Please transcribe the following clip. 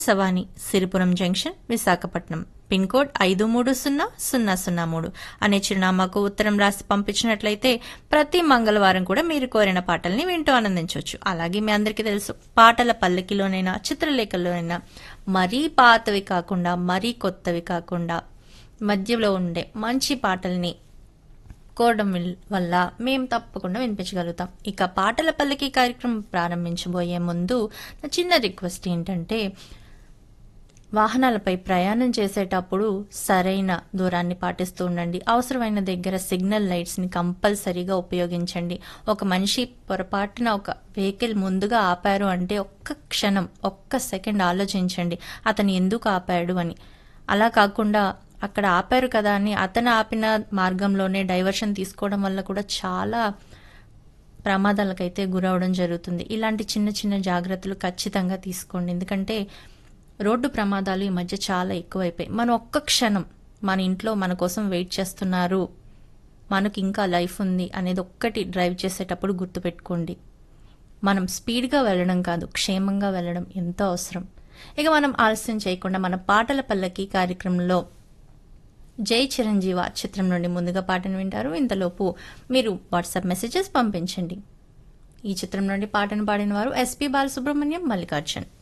Savani Siripuram junction Visakhapatnam pin code ఐదు మూడు సున్నా సున్నా సున్నా మూడు అనే చిరునామాకు ఉత్తరం రాసి పంపించినట్లయితే ప్రతి మంగళవారం కూడా మీరు కోరిన పాటల్ని వింటూ ఆనందించవచ్చు అలాగే మీ అందరికీ తెలుసు పాటల పల్లకిలోనైనా చిత్రలేఖల్లోనైనా మరీ పాతవి కాకుండా మరీ కొత్తవి కాకుండా మధ్యలో ఉండే మంచి పాటల్ని కోరడం విల్- వల్ల మేము తప్పకుండా వినిపించగలుగుతాం ఇక పాటల పల్లకి కార్యక్రమం ప్రారంభించబోయే ముందు నా చిన్న రిక్వెస్ట్ ఏంటంటే వాహనాలపై ప్రయాణం చేసేటప్పుడు సరైన దూరాన్ని పాటిస్తూ ఉండండి అవసరమైన దగ్గర సిగ్నల్ లైట్స్ ని కంపల్సరీగా ఉపయోగించండి ఒక మనిషి పొరపాటున ఒక వెహికల్ ముందుగా ఆపారు అంటే ఒక్క క్షణం ఒక్క సెకండ్ ఆలోచించండి అతను ఎందుకు ఆపాడు అని అలా కాకుండా అక్కడ ఆపారు కదా అని అతను ఆపిన మార్గంలోనే డైవర్షన్ తీసుకోవడం వల్ల కూడా చాలా ప్రమాదాలకైతే గురవడం జరుగుతుంది ఇలాంటి చిన్న చిన్న జాగ్రత్తలు ఖచ్చితంగా తీసుకోండి ఎందుకంటే రోడ్డు ప్రమాదాలు ఈ మధ్య చాలా ఎక్కువైపోయాయి మనం ఒక్క క్షణం మన ఇంట్లో మన కోసం వెయిట్ చేస్తున్నారు మనకి ఇంకా లైఫ్ ఉంది అనేది ఒక్కటి డ్రైవ్ చేసేటప్పుడు గుర్తుపెట్టుకోండి మనం స్పీడ్గా వెళ్ళడం కాదు క్షేమంగా వెళ్ళడం ఎంతో అవసరం ఇక మనం ఆలస్యం చేయకుండా మన పాటల పల్లకి కార్యక్రమంలో జై చిరంజీవ చిత్రం నుండి ముందుగా పాటను వింటారు ఇంతలోపు మీరు వాట్సాప్ మెసేజెస్ పంపించండి ఈ చిత్రం నుండి పాటను పాడిన వారు ఎస్పి బాలసుబ్రహ్మణ్యం మల్లికార్జున్